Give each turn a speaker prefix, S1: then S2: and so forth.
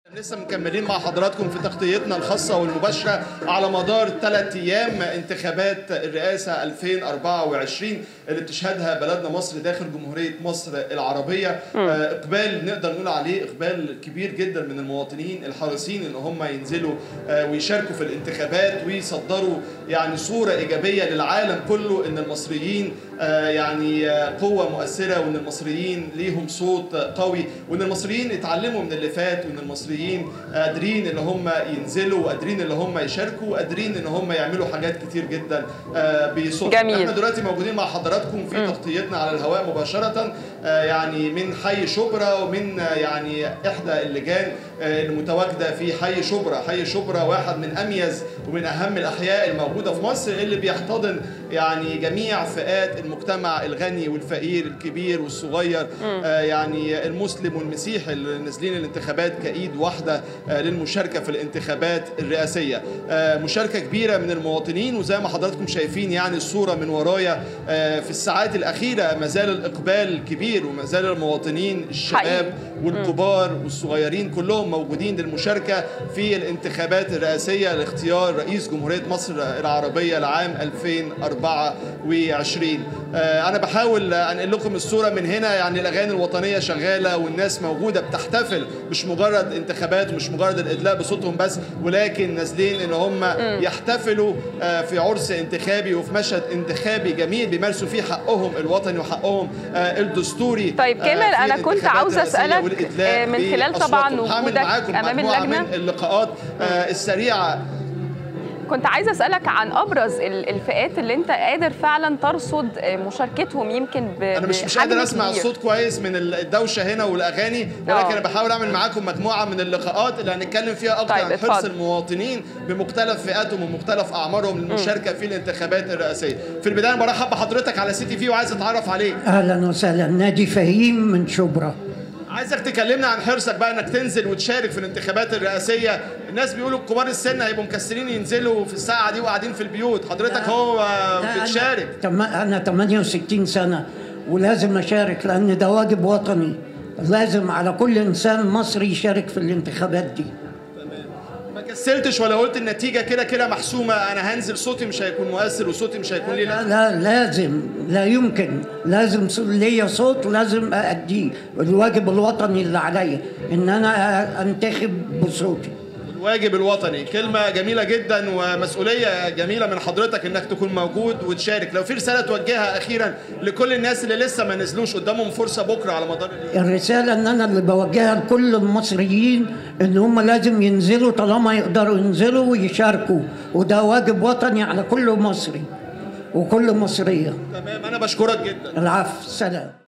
S1: لسه مكملين مع حضراتكم في تغطيتنا الخاصة والمباشرة على مدار ثلاث أيام انتخابات الرئاسة 2024 اللي بتشهدها بلدنا مصر داخل جمهورية مصر العربية آه، إقبال نقدر نقول عليه إقبال كبير جدا من المواطنين الحريصين إن هم ينزلوا آه، ويشاركوا في الانتخابات ويصدروا يعني صورة إيجابية للعالم كله إن المصريين آه، يعني آه، قوة مؤثرة وإن المصريين ليهم صوت قوي وإن المصريين اتعلموا من اللي فات وإن المصريين قادرين ان هم ينزلوا وقادرين ان هم يشاركوا وقادرين ان هم يعملوا حاجات كتير جدا آه، بصوت
S2: جميل.
S1: احنا دلوقتي موجودين مع حضراتكم في تغطيتنا على الهواء مباشره آه، يعني من حي شبرا ومن آه، يعني احدى اللجان آه، المتواجده في حي شبرا حي شبرا واحد من اميز ومن اهم الاحياء الموجوده في مصر اللي بيحتضن يعني جميع فئات المجتمع الغني والفقير الكبير والصغير آه، يعني المسلم والمسيحي اللي نازلين الانتخابات كايد واحده آه، للمشاركه في الانتخابات الرئاسيه آه، مشاركه كبيره من المواطنين وزي ما حضراتكم شايفين يعني الصوره من ورايا آه، في الساعات الاخيره ما زال الاقبال كبير وما زال المواطنين الشباب
S2: حقيقي.
S1: والكبار والصغيرين كلهم موجودين للمشاركه في الانتخابات الرئاسيه لاختيار رئيس جمهوريه مصر العربيه لعام 2024 آه، انا بحاول انقل لكم الصوره من هنا يعني الاغاني الوطنيه شغاله والناس موجوده بتحتفل مش مجرد انتخابات ومش مجرد الادلاء بصوتهم بس ولكن نازلين ان هم يحتفلوا آه، في عرس انتخابي وفي مشهد انتخابي جميل بيمارسوا فيه حقهم الوطني وحقهم آه، الدستوري
S2: طيب
S1: آه،
S2: كامل،
S1: في
S2: أنا كنت
S1: الانتخابات
S2: عاوزة
S1: الرئاسية
S2: أسألك،
S1: والإدلاء
S2: آه، من خلال طبعاً
S1: بأصواتهم. هعمل
S2: وجودك
S1: معاكم
S2: أمام
S1: مجموعة
S2: اللجنة.
S1: من اللقاءات آه، السريعه
S2: كنت عايزه اسالك عن ابرز ال- الفئات اللي انت قادر فعلا ترصد مشاركتهم يمكن ب
S1: انا مش مش
S2: بحجم
S1: قادر اسمع
S2: كبير.
S1: الصوت كويس من الدوشه هنا والاغاني ولكن
S2: آه.
S1: انا بحاول اعمل معاكم مجموعه من اللقاءات اللي هنتكلم فيها اكتر
S2: طيب،
S1: عن حرص
S2: اتفضل.
S1: المواطنين بمختلف فئاتهم ومختلف اعمارهم للمشاركه في الانتخابات الرئاسيه في البدايه أنا برحب بحضرتك على سي تي في وعايز اتعرف عليك
S3: اهلا وسهلا نادي فهيم من شبرا
S1: عايزك تكلمنا عن حرصك بقى انك تنزل وتشارك في الانتخابات الرئاسيه الناس بيقولوا كبار السن هيبقوا مكسلين ينزلوا في الساعه دي وقاعدين في البيوت حضرتك هو
S3: لا،
S1: بتشارك
S3: أنا, تم- أنا 68 سنة ولازم أشارك لأن ده واجب وطني لازم على كل إنسان مصري يشارك في الانتخابات دي
S1: ما كسلتش ولا قلت النتيجه كده كده محسومه انا هنزل صوتي مش هيكون مؤثر وصوتي مش هيكون ليه
S3: لا, لا لازم لا يمكن لازم ص- ليا صوت لازم أأديه الواجب الوطني اللي عليا إن أنا أنتخب بصوتي
S1: الواجب الوطني كلمة جميلة جدا ومسؤولية جميلة من حضرتك انك تكون موجود وتشارك لو في رسالة توجهها اخيرا لكل الناس اللي لسه ما نزلوش قدامهم فرصة بكرة على مدار اليوم
S3: الرسالة إن أنا اللي بوجهها لكل المصريين إن هم لازم ينزلوا طالما يقدروا ينزلوا ويشاركوا وده واجب وطني على كل مصري وكل مصرية
S1: تمام انا بشكرك جدا
S3: العفو سلام